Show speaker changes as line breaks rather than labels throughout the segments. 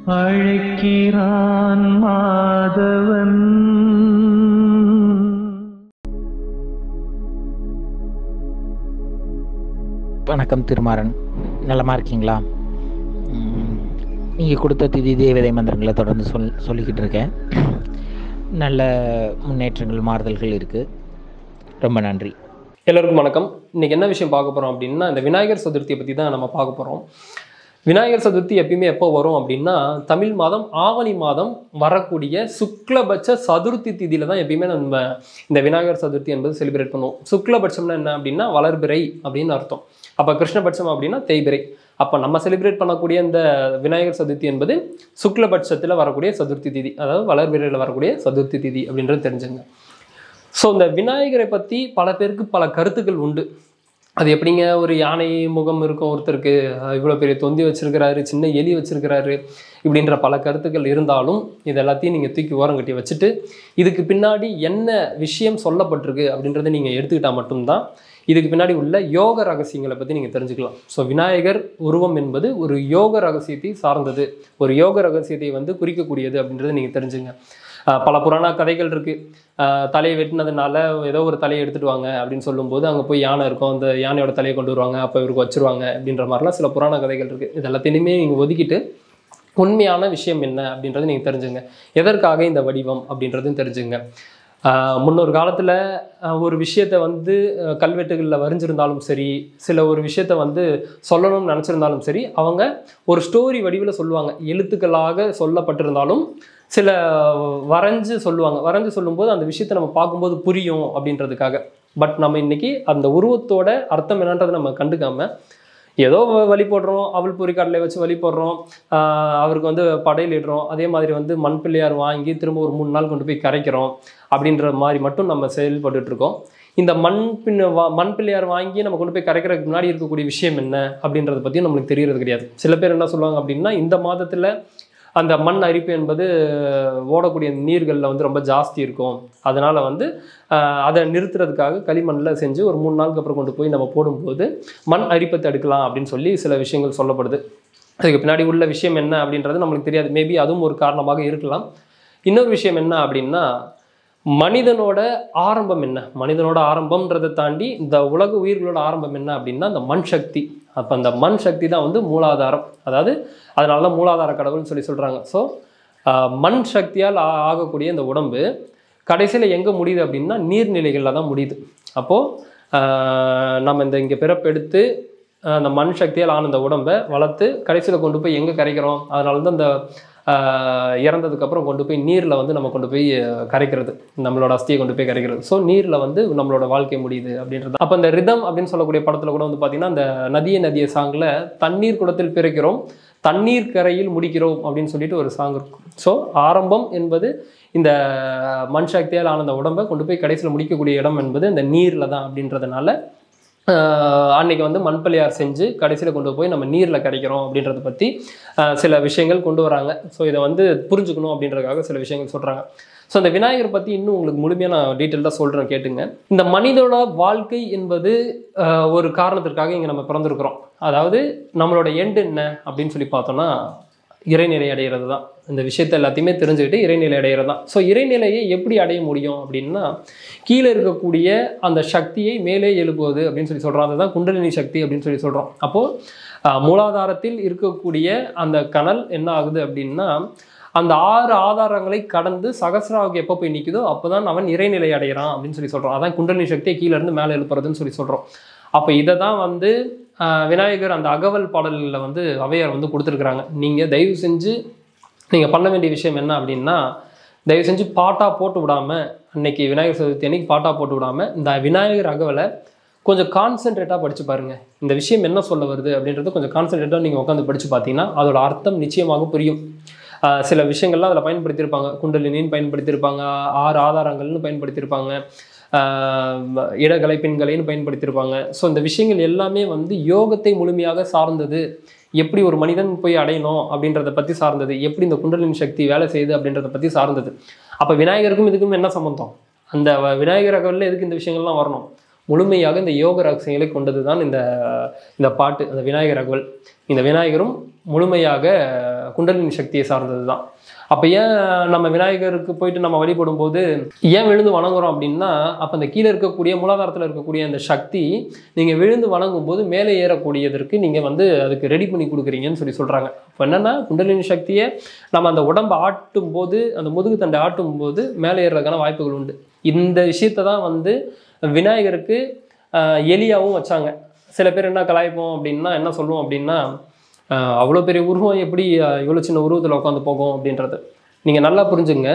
அழைக்கிறான் மாதவன்
வணக்கம் திருமாறன் நலமா இருக்கீங்களா நீங்கள் கொடுத்த திதி தேவதை மந்திரங்களை தொடர்ந்து சொல் சொல்லிக்கிட்டு இருக்கேன் நல்ல முன்னேற்றங்கள் மாறுதல்கள் இருக்குது ரொம்ப நன்றி
எல்லோருக்கும் வணக்கம் இன்னைக்கு என்ன விஷயம் பார்க்க போகிறோம் அப்படின்னா இந்த விநாயகர் சதுர்த்தியை பற்றி தான் நம்ம பார்க்க போகிறோம் விநாயகர் சதுர்த்தி எப்பயுமே எப்போ வரும் அப்படின்னா தமிழ் மாதம் ஆவணி மாதம் வரக்கூடிய சுக்லபட்ச சதுர்த்தி திதியில தான் எப்பயுமே நம்ம இந்த விநாயகர் சதுர்த்தி என்பது செலிப்ரேட் பண்ணுவோம் சுக்லபட்சம்னா என்ன அப்படின்னா வளர்பிறை அப்படின்னு அர்த்தம் அப்போ கிருஷ்ணபட்சம் அப்படின்னா தேய்பிறை அப்போ நம்ம செலிப்ரேட் பண்ணக்கூடிய இந்த விநாயகர் சதுர்த்தி என்பது சுக்லபட்சத்தில் வரக்கூடிய சதுர்த்தி திதி அதாவது வளர்பிறையில் வரக்கூடிய சதுர்த்தி திதி அப்படின்றது தெரிஞ்சுங்க ஸோ இந்த விநாயகரை பற்றி பல பேருக்கு பல கருத்துக்கள் உண்டு அது எப்படிங்க ஒரு யானை முகம் இருக்கும் ஒருத்தருக்கு இவ்வளோ பெரிய தொந்தி வச்சிருக்கிறாரு சின்ன எலி வச்சிருக்கிறாரு இப்படின்ற பல கருத்துக்கள் இருந்தாலும் இது எல்லாத்தையும் நீங்கள் தூக்கி ஓரம் கட்டி வச்சுட்டு இதுக்கு பின்னாடி என்ன விஷயம் சொல்லப்பட்டிருக்கு அப்படின்றத நீங்கள் எடுத்துக்கிட்டால் மட்டும்தான் இதுக்கு பின்னாடி உள்ள யோக ரகசியங்களை பற்றி நீங்கள் தெரிஞ்சுக்கலாம் ஸோ விநாயகர் உருவம் என்பது ஒரு யோக ரகசியத்தை சார்ந்தது ஒரு யோக ரகசியத்தை வந்து குறிக்கக்கூடியது அப்படின்றத நீங்கள் தெரிஞ்சுங்க ஆஹ் பல புராண கதைகள் இருக்குது தலையை வெட்டினதுனால ஏதோ ஒரு தலையை எடுத்துட்டு வாங்க அப்படின்னு சொல்லும்போது அங்கே போய் யானை இருக்கும் அந்த யானையோட தலையை கொண்டு வருவாங்க அப்போ இவருக்கு வச்சிருவாங்க அப்படின்ற மாதிரிலாம் சில புராண கதைகள் இருக்குது இது எல்லாத்தையுமே நீங்கள் ஒதுக்கிட்டு உண்மையான விஷயம் என்ன அப்படின்றத நீங்கள் தெரிஞ்சுங்க எதற்காக இந்த வடிவம் அப்படின்றதும் தெரிஞ்சுங்க ஆஹ் முன்னொரு காலத்தில் ஒரு விஷயத்தை வந்து அஹ் கல்வெட்டுகளில் வரைஞ்சிருந்தாலும் சரி சில ஒரு விஷயத்த வந்து சொல்லணும்னு நினச்சிருந்தாலும் சரி அவங்க ஒரு ஸ்டோரி வடிவில் சொல்லுவாங்க எழுத்துக்களாக சொல்லப்பட்டிருந்தாலும் சில வரைஞ்சு சொல்லுவாங்க வரைஞ்சு சொல்லும்போது அந்த விஷயத்தை நம்ம பார்க்கும்போது புரியும் அப்படின்றதுக்காக பட் நம்ம இன்னைக்கு அந்த உருவத்தோட அர்த்தம் என்னன்றதை நம்ம கண்டுக்காம ஏதோ வ- வழி போடுறோம் அவள் பொறிக்காட்டில் வச்சு வழி போடுறோம் ஆஹ் அவருக்கு வந்து படையலிடுறோம் அதே மாதிரி வந்து மண் பிள்ளையார் வாங்கி திரும்ப ஒரு மூணு நாள் கொண்டு போய் கரைக்கிறோம் அப்படின்ற மாதிரி மட்டும் நம்ம செயல்பட்டுட்டு இருக்கோம் இந்த மண் பின் வா- மண் பிள்ளையார் வாங்கி நம்ம கொண்டு போய் கரைக்கிறதுக்கு முன்னாடி இருக்கக்கூடிய விஷயம் என்ன அப்படின்றத பற்றியும் நம்மளுக்கு தெரியறது கிடையாது சில பேர் என்ன சொல்லுவாங்க அப்படின்னா இந்த மாதத்தில் அந்த மண் அரிப்பு என்பது ஓடக்கூடிய நீர்களில் வந்து ரொம்ப ஜாஸ்தி இருக்கும் அதனால் வந்து ஆஹ், அதை நிறுத்துறதுக்காக களிமண்ணில் செஞ்சு ஒரு மூணு நாளுக்கு அப்புறம் கொண்டு போய் நம்ம போடும்போது மண் அரிப்பை தடுக்கலாம் அப்படின்னு சொல்லி சில விஷயங்கள் சொல்லப்படுது அதுக்கு பின்னாடி உள்ள விஷயம் என்ன அப்படின்றது நம்மளுக்கு தெரியாது மேபி அதுவும் ஒரு காரணமாக இருக்கலாம் இன்னொரு விஷயம் என்ன அப்படின்னா மனிதனோட ஆரம்பம் என்ன மனிதனோட ஆரம்பம்ன்றதை தாண்டி இந்த உலக உயிர்களோட ஆரம்பம் என்ன அப்படின்னா அந்த மண் சக்தி அப்போ அந்த மண் சக்தி தான் வந்து மூலாதாரம் அதாவது அதனால தான் மூலாதார கடவுள்னு சொல்லி சொல்கிறாங்க ஸோ மண் சக்தியால் ஆ- ஆகக்கூடிய இந்த உடம்பு கடைசியில் எங்கே முடியுது அப்படின்னா நீர்நிலைகளில் தான் முடியுது அப்போது நம்ம இந்த இங்கே பிறப்பெடுத்து ஆஹ் அந்த மண் சக்தியால் ஆன இந்த உடம்பை வளர்த்து கடைசியில் கொண்டு போய் எங்கே கரைக்கிறோம் அதனால தான் இந்த ஆஹ் இறந்ததுக்கப்புறம் கொண்டு போய் நீரில் வந்து நம்ம கொண்டு போய் ஆஹ் கரைக்கிறது நம்மளோட அஸ்தியை கொண்டு போய் கரைக்கிறது ஸோ நீரில் வந்து நம்மளோட வாழ்க்கை முடியுது அப்படின்றது அப்போ இந்த ரிதம் அப்படின்னு சொல்லக்கூடிய படத்தில் கூட வந்து பார்த்தீங்கன்னா அந்த நதிய நதிய சாங்கில் தண்ணீர் குடத்தில் பிறக்கிறோம் தண்ணீர் கரையில் முடிக்கிறோம் அப்படின்னு சொல்லிட்டு ஒரு சாங் இருக்கும் ஸோ ஆரம்பம் என்பது இந்த மண் சக்தியால் ஆன அந்த உடம்பை கொண்டு போய் கடைசியில் முடிக்கக்கூடிய இடம் என்பது இந்த நீரில் தான் அப்படின்றதுனால ஆஹ் அன்னைக்கு வந்து மண்பிள்ளையார் செஞ்சு கடைசியில் கொண்டு போய் நம்ம நீரில் கரைக்கிறோம் அப்படின்றத பற்றி சில விஷயங்கள் கொண்டு வராங்க ஸோ இதை வந்து புரிஞ்சுக்கணும் அப்படின்றதுக்காக சில விஷயங்கள் சொல்கிறாங்க ஸோ அந்த விநாயகர் பற்றி இன்னும் உங்களுக்கு முழுமையாக நான் டீட்டெயிலாக சொல்கிறேன் கேட்டுங்க இந்த மனிதோட வாழ்க்கை என்பது ஆஹ் ஒரு காரணத்திற்காக இங்கே நம்ம பிறந்திருக்கிறோம் அதாவது நம்மளோட எண்டு என்ன அப்படின்னு சொல்லி பார்த்தோம்னா இறைநிலை அடைகிறது தான் இந்த விஷயத்தை எல்லாத்தையுமே தெரிஞ்சுக்கிட்டு இறைநிலை அடைகிறது தான் ஸோ இறைநிலையை எப்படி அடைய முடியும் அப்படின்னா கீழே இருக்கக்கூடிய அந்த சக்தியை மேலே எழுப்புவது அப்படின்னு சொல்லி சொல்கிறோம் அதுதான் குண்டலினி சக்தி அப்படின்னு சொல்லி சொல்கிறோம் அப்போது மூலாதாரத்தில் இருக்கக்கூடிய அந்த கனல் என்ன ஆகுது அப்படின்னா அந்த ஆறு ஆதாரங்களை கடந்து சகசிராவுக்கு எப்போ போய் நிற்குதோ அப்போ தான் அவன் இறைநிலை அடைகிறான் அப்படின்னு சொல்லி சொல்கிறோம் அதான் குண்டலினி சக்தியை கீழே இருந்து மேலே எழுப்புறதுன்னு சொல்லி சொல்கிறோம் அப்போ இதை தான் வந்து ஆஹ், விநாயகர் அந்த அகவல் பாடல்களில் வந்து அவையார் வந்து கொடுத்துருக்குறாங்க நீங்கள் தயவு செஞ்சு நீங்கள் பண்ண வேண்டிய விஷயம் என்ன அப்படின்னா தயவு செஞ்சு பாட்டாக போட்டு விடாமல் அன்னைக்கு விநாயகர் சதுர்த்தி அன்னைக்கு பாட்டாக போட்டு விடாமல் இந்த விநாயகர் அகவலை கொஞ்சம் கான்சென்ட்ரேட்டாக படித்து பாருங்கள் இந்த விஷயம் என்ன சொல்ல வருது அப்படின்றத கொஞ்சம் கான்சென்ட்ரேட்டாக நீங்கள் உட்காந்து படித்து பார்த்தீங்கன்னா அதோட அர்த்தம் நிச்சயமாக புரியும் ஆஹ் சில விஷயங்கள்லாம் அதில் பயன்படுத்தியிருப்பாங்க குண்டலினின்னு பயன்படுத்தியிருப்பாங்க ஆறு ஆதாரங்கள்னு பயன்படுத்தியிருப்பாங்க ஆஹ் இடகலை பெண்களைன்னு பயன்படுத்தியிருப்பாங்க ஸோ இந்த விஷயங்கள் எல்லாமே வந்து யோகத்தை முழுமையாக சார்ந்தது எப்படி ஒரு மனிதன் போய் அடையணும் அப்படின்றத பற்றி சார்ந்தது எப்படி இந்த குண்டலினி சக்தி வேலை செய்யுது அப்படின்றத பற்றி சார்ந்தது அப்போ விநாயகருக்கும் இதுக்கும் என்ன சம்மந்தம் அந்த வ- விநாயகர் அகவலில் எதுக்கு இந்த விஷயங்கள்லாம் வரணும் முழுமையாக இந்த யோக ரகசியங்களை கொண்டது தான் இந்த இந்த பாட்டு அந்த விநாயகர் அகவல் இந்த விநாயகரும் முழுமையாக குண்டலினி சக்தியை சார்ந்தது தான் அப்போ ஏன் நம்ம விநாயகருக்கு போயிட்டு நம்ம வழிபடும் போது ஏன் விழுந்து வணங்குறோம் அப்படின்னா அப்போ அந்த கீழே இருக்கக்கூடிய மூலாதாரத்தில் இருக்கக்கூடிய அந்த சக்தி நீங்கள் விழுந்து வணங்கும் போது மேலே ஏறக்கூடியதற்கு நீங்கள் வந்து அதுக்கு ரெடி பண்ணி கொடுக்குறீங்கன்னு சொல்லி சொல்கிறாங்க இப்போ என்னென்னா குண்டலினி சக்தியை நம்ம அந்த உடம்பை ஆட்டும் போது அந்த முதுகு தண்டை ஆட்டும் போது மேலே ஏறுறதுக்கான வாய்ப்புகள் உண்டு இந்த விஷயத்தை தான் வந்து விநாயகருக்கு ஆஹ், எலியாவும் வச்சாங்க சில பேர் என்ன கலாய்ப்போம் அப்படின்னா என்ன சொல்லுவோம் அப்படின்னா ஆஹ், அவ்வளோ பெரிய உருவம் எப்படி ஆஹ், இவ்வளோ சின்ன உருவத்தில் உட்காந்து போகும் அப்படின்றது நீங்கள் நல்லா புரிஞ்சுங்க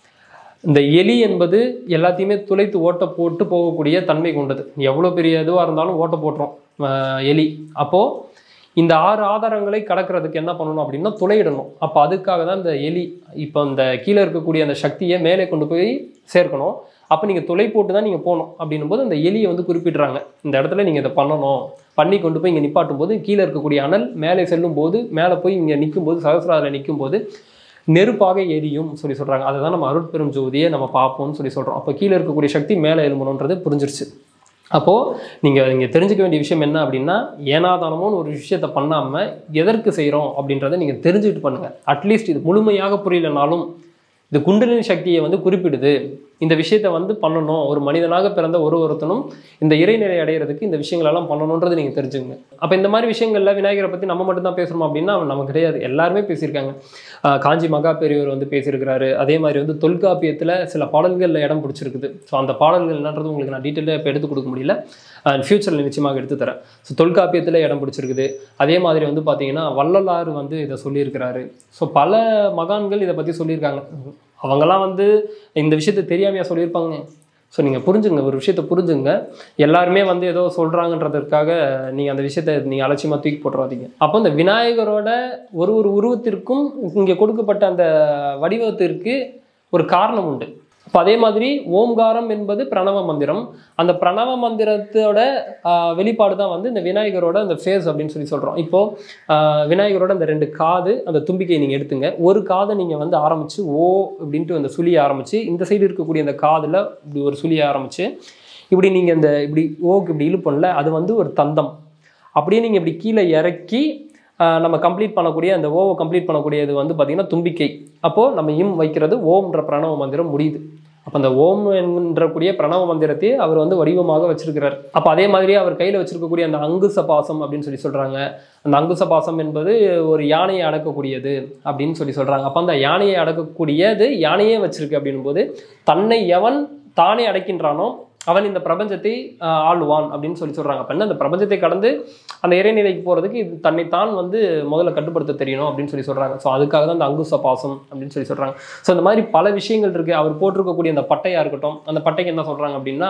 இந்த எலி என்பது எல்லாத்தையுமே துளைத்து ஓட்ட போட்டு போகக்கூடிய தன்மை கொண்டது எவ்வளோ பெரிய இதுவாக இருந்தாலும் ஓட்ட போட்டுரும் ஆஹ், எலி அப்போது இந்த ஆறு ஆதாரங்களை கடக்கிறதுக்கு என்ன பண்ணணும் அப்படின்னா துளையிடணும் அப்போ அதுக்காக தான் இந்த எலி இப்போ இந்த கீழே இருக்கக்கூடிய அந்த சக்தியை மேலே கொண்டு போய் சேர்க்கணும் அப்போ நீங்கள் துளை போட்டு தான் நீங்கள் போகணும் அப்படின்னும் போது அந்த எலியை வந்து குறிப்பிடுறாங்க இந்த இடத்துல நீங்கள் இதை பண்ணணும் பண்ணி கொண்டு போய் இங்கே நிப்பாட்டும் போது கீழே இருக்கக்கூடிய அனல் மேலே செல்லும் போது மேலே போய் இங்கே நிற்கும் போது சகசிராதில் நிற்கும் போது நெருப்பாக எரியும் சொல்லி சொல்கிறாங்க அதை தான் நம்ம அருட்பெரும் ஜோதியை நம்ம பார்ப்போம்னு சொல்லி சொல்கிறோம் அப்போ கீழே இருக்கக்கூடிய சக்தி மேலே எழும்பணுன்றது புரிஞ்சிருச்சு அப்போது நீங்கள் இங்கே தெரிஞ்சுக்க வேண்டிய விஷயம் என்ன அப்படின்னா ஏனாதானமோன்னு ஒரு விஷயத்தை பண்ணாமல் எதற்கு செய்கிறோம் அப்படின்றத நீங்கள் தெரிஞ்சுக்கிட்டு பண்ணுங்கள் அட்லீஸ்ட் இது முழுமையாக புரியலனாலும் இது குண்டலினி சக்தியை வந்து குறிப்பிடுது இந்த விஷயத்தை வந்து பண்ணணும் ஒரு மனிதனாக பிறந்த ஒரு ஒருத்தனும் இந்த இறைநிலை அடையிறதுக்கு இந்த விஷயங்களெல்லாம் பண்ணணுன்றது நீங்கள் தெரிஞ்சுங்க அப்போ இந்த மாதிரி விஷயங்கள்ல விநாயகரை பற்றி நம்ம மட்டும் தான் பேசுகிறோம் அப்படின்னா நமக்கு கிடையாது எல்லாருமே பேசியிருக்காங்க ஆஹ் காஞ்சி மகா பெரியவர் வந்து பேசியிருக்கிறாரு அதே மாதிரி வந்து தொல்காப்பியத்தில் சில பாடல்களில் இடம் பிடிச்சிருக்குது ஸோ அந்த பாடல்கள் என்னன்றது உங்களுக்கு நான் டீட்டெயிலாக இப்போ எடுத்து கொடுக்க முடியல ஃப்யூச்சரில் நிச்சயமாக எடுத்து தரேன் ஸோ தொல்காப்பியத்தில் இடம் பிடிச்சிருக்குது அதே மாதிரி வந்து பார்த்தீங்கன்னா வள்ளலார் வந்து இதை சொல்லியிருக்கிறாரு ஸோ பல மகான்கள் இதை பற்றி சொல்லியிருக்காங்க அவங்கெல்லாம் வந்து இந்த விஷயத்தை தெரியாமையா சொல்லியிருப்பாங்க ஸோ நீங்கள் புரிஞ்சுங்க ஒரு விஷயத்தை புரிஞ்சுங்க எல்லாருமே வந்து ஏதோ சொல்கிறாங்கன்றதுக்காக நீங்கள் அந்த விஷயத்தை நீங்கள் அலட்சியமாக தூக்கி போட்டுறாதீங்க அப்போ இந்த விநாயகரோட ஒரு ஒரு உருவத்திற்கும் இங்கே கொடுக்கப்பட்ட அந்த வடிவத்திற்கு ஒரு காரணம் உண்டு அப்போ அதே மாதிரி ஓம்காரம் என்பது பிரணவ மந்திரம் அந்த பிரணவ மந்திரத்தோட ஆஹ், வெளிப்பாடு தான் வந்து இந்த விநாயகரோட அந்த ஃபேஸ் அப்படின்னு சொல்லி சொல்கிறோம் இப்போது ஆஹ், விநாயகரோட அந்த ரெண்டு காது அந்த தும்பிக்கையை நீங்கள் எடுத்துங்க ஒரு காதை நீங்கள் வந்து ஆரம்பித்து ஓ அப்படின்ட்டு அந்த சுழியை ஆரம்பித்து இந்த சைடு இருக்கக்கூடிய அந்த காதில் இப்படி ஒரு சுழியை ஆரம்பித்து இப்படி நீங்கள் இந்த இப்படி ஓக்கு இப்படி இழுப்போம்ல அது வந்து ஒரு தந்தம் அப்படியே நீங்கள் இப்படி கீழே இறக்கி ஆஹ், நம்ம கம்ப்ளீட் பண்ணக்கூடிய அந்த ஓவை கம்ப்ளீட் பண்ணக்கூடியது வந்து பார்த்திங்கன்னா தும்பிக்கை அப்போது நம்ம இம் வைக்கிறது ஓம்ன்ற பிரணவ மந்திரம் முடியுது அப்போ அந்த ஓம் என்கின்றக்கூடிய பிரணவ மந்திரத்தையே அவர் வந்து வடிவமாக வச்சிருக்கிறார் அப்போ அதே மாதிரியே அவர் கையில் வச்சிருக்கக்கூடிய அந்த அங்குச பாசம் அப்படின்னு சொல்லி சொல்கிறாங்க அந்த அங்குச பாசம் என்பது ஒரு யானையை அடக்கக்கூடியது அப்படின்னு சொல்லி சொல்கிறாங்க அப்போ அந்த யானையை அடக்கக்கூடியது யானையே வச்சிருக்கு அப்படின்னும் போது தன்னை எவன் தானே அடக்கின்றானோ அவன் இந்த பிரபஞ்சத்தை ஆஹ், ஆளுவான் அப்படின்னு சொல்லி சொல்கிறாங்க அப்போ என்ன அந்த பிரபஞ்சத்தை கடந்து அந்த இறைநிலைக்கு போகிறதுக்கு இது தன்னைத்தான் வந்து முதல்ல கட்டுப்படுத்த தெரியணும் அப்படின்னு சொல்லி சொல்கிறாங்க ஸோ அதுக்காக தான் அந்த அங்குச பாசம் அப்படின்னு சொல்லி சொல்கிறாங்க ஸோ இந்த மாதிரி பல விஷயங்கள் இருக்குது அவர் போட்டிருக்கக்கூடிய அந்த பட்டையாக இருக்கட்டும் அந்த பட்டைக்கு என்ன சொல்கிறாங்க அப்படின்னா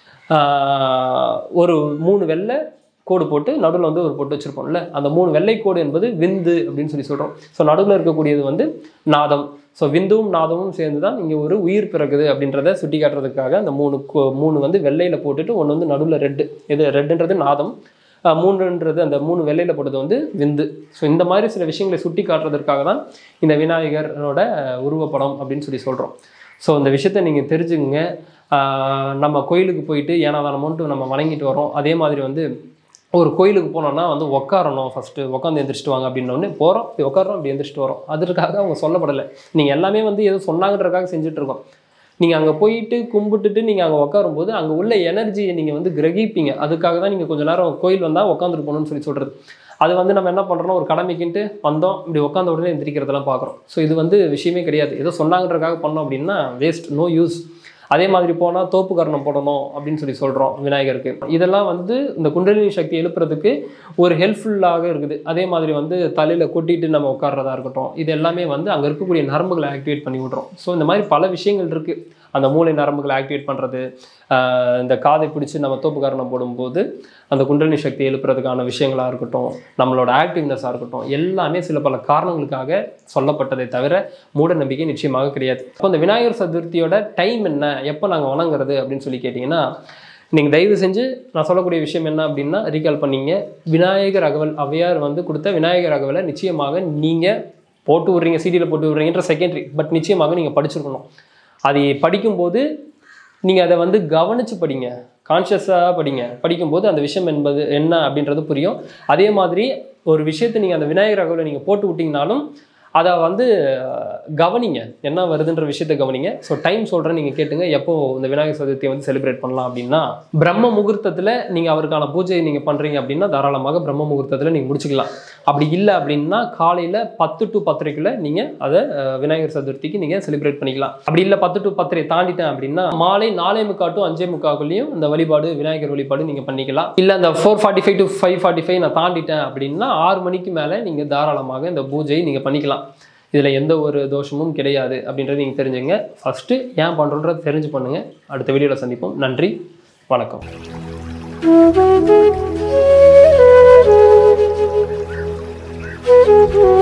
ஆஹ், ஒரு மூணு வெள்ளை கோடு போட்டு நடுவில் வந்து ஒரு பொட்டு வச்சுருப்போம்ல அந்த மூணு வெள்ளை கோடு என்பது விந்து அப்படின்னு சொல்லி சொல்கிறோம் ஸோ நடுவில் இருக்கக்கூடியது வந்து நாதம் ஸோ விந்துவும் நாதமும் சேர்ந்து தான் இங்கே ஒரு உயிர் பிறகுது அப்படின்றத சுட்டி காட்டுறதுக்காக அந்த மூணு கோ- மூணு வந்து வெள்ளையில் போட்டுட்டு ஒன்று வந்து நடுவில் ரெட்டு இது ரெட்டுன்றது நாதம் ஆஹ் மூன்றுன்றது அந்த மூணு வெள்ளையில் போட்டது வந்து விந்து ஸோ இந்த மாதிரி சில விஷயங்களை சுட்டி காட்டுறதற்காக தான் இந்த விநாயகரோட அஹ், உருவப்படம் அப்படின்னு சொல்லி சொல்கிறோம் ஸோ இந்த விஷயத்தை நீங்கள் தெரிஞ்சுங்க ஆஹ் நம்ம கோயிலுக்கு போயிட்டு ஏனாதானமோன்ட்டு நம்ம வணங்கிட்டு வரோம் அதே மாதிரி வந்து ஒரு கோயிலுக்கு போனோம்னா வந்து உட்காரணும் ஃபஸ்ட்டு உட்காந்து எந்திரிச்சிட்டு வாங்க அப்படின்னோடனே போகிறோம் இப்படி உட்காரோம் அப்படி எந்திரிச்சிட்டு வரோம் அதற்காக அவங்க சொல்லப்படலை நீங்கள் எல்லாமே வந்து ஏதோ சொன்னாங்கன்றதுக்காக செஞ்சுட்டு இருக்கோம் நீங்கள் அங்கே போயிட்டு கும்பிட்டுட்டு நீங்கள் அங்கே உட்காரும்போது அங்கே உள்ள எனர்ஜியை நீங்கள் வந்து கிரகிப்பீங்க அதுக்காக தான் நீங்கள் கொஞ்ச நேரம் கோயில் வந்தால் உட்காந்துட்டு போகணும்னு சொல்லி சொல்கிறது அது வந்து நம்ம என்ன பண்ணுறோம் ஒரு கடமைக்குன்ட்டு வந்தோம் இப்படி உட்காந்த உடனே எந்திரிக்கிறதெல்லாம் பார்க்குறோம் ஸோ இது வந்து விஷயமே கிடையாது ஏதோ சொன்னாங்கன்றதுக்காக பண்ணோம் அப்படின்னா வேஸ்ட் நோ யூஸ் அதே மாதிரி போனால் தோப்பு கரணம் போடணும் அப்படின்னு சொல்லி சொல்கிறோம் விநாயகருக்கு இதெல்லாம் வந்து இந்த குண்டலினி சக்தி எழுப்புறதுக்கு ஒரு ஹெல்ப்ஃபுல்லாக இருக்குது அதே மாதிரி வந்து தலையில் கொட்டிட்டு நம்ம உட்கார்றதா இருக்கட்டும் இது எல்லாமே வந்து அங்கே இருக்கக்கூடிய நரம்புகளை ஆக்டிவேட் பண்ணி விட்றோம் ஸோ இந்த மாதிரி பல விஷயங்கள் இருக்குது அந்த மூளை நரம்புகளை ஆக்டிவேட் பண்ணுறது இந்த காதை பிடிச்சி நம்ம தோப்பு காரணம் போடும்போது அந்த குண்டலினி சக்தி எழுப்புறதுக்கான விஷயங்களாக இருக்கட்டும் நம்மளோட ஆக்டிவ்னஸாக இருக்கட்டும் எல்லாமே சில பல காரணங்களுக்காக சொல்லப்பட்டதை தவிர மூட நம்பிக்கை நிச்சயமாக கிடையாது அப்போ இந்த விநாயகர் சதுர்த்தியோட டைம் என்ன எப்போ நாங்கள் வணங்குறது அப்படின்னு சொல்லி கேட்டிங்கன்னா நீங்கள் தயவு செஞ்சு நான் சொல்லக்கூடிய விஷயம் என்ன அப்படின்னா ரீகால் பண்ணீங்க விநாயகர் அகவல் ஔவையார் வந்து கொடுத்த விநாயகர் அகவலை நிச்சயமாக நீங்கள் போட்டு விட்றீங்க சிடியில் போட்டு விட்றீங்கன்ற செகண்டரி பட் நிச்சயமாக நீங்கள் படிச்சிருக்கணும் அதை படிக்கும்போது நீங்கள் அதை வந்து கவனித்து படிங்க கான்ஷியஸாக படிங்க படிக்கும்போது அந்த விஷயம் என்பது என்ன அப்படின்றது புரியும் அதே மாதிரி ஒரு விஷயத்தை நீங்கள் அந்த விநாயகர் அகவில் நீங்கள் போட்டு விட்டிங்கனாலும் அதை வந்து அஹ், கவனிங்க என்ன வருதுன்ற விஷயத்தை கவனிங்க ஸோ டைம் சொல்கிறேன் நீங்கள் கேட்டுங்க எப்போ இந்த விநாயகர் சதுர்த்தியை வந்து செலிப்ரேட் பண்ணலாம் அப்படின்னா பிரம்ம முகூர்த்தத்தில் நீங்கள் அவருக்கான பூஜை நீங்கள் பண்ணுறீங்க அப்படின்னா தாராளமாக பிரம்ம முகூர்த்தத்தில் நீங்கள் முடிச்சுக்கலாம் அப்படி இல்லை அப்படின்னா காலையில் பத்து டு பத்தரைக்குள்ளே நீங்கள் அதை அஹ், விநாயகர் சதுர்த்திக்கு நீங்கள் செலிப்ரேட் பண்ணிக்கலாம் அப்படி இல்லை பத்து டு பத்தரை தாண்டிட்டேன் அப்படின்னா மாலை நாலே முக்கா டு அஞ்சே முக்காக்குள்ளேயும் இந்த வழிபாடு விநாயகர் வழிபாடு நீங்கள் பண்ணிக்கலாம் இல்லை அந்த four forty five to five forty five நான் தாண்டிட்டேன் அப்படின்னா ஆறு மணிக்கு மேலே நீங்கள் தாராளமாக இந்த பூஜையை நீங்கள் பண்ணிக்கலாம் இதில் எந்த ஒரு தோஷமும் கிடையாது அப்படின்றத நீங்கள் தெரிஞ்சுங்க ஃபஸ்ட்டு ஏன் பண்ணுறோன்றத தெரிஞ்சு பண்ணுங்கள் அடுத்த வீடியோவில் சந்திப்போம் நன்றி வணக்கம்
Thank you.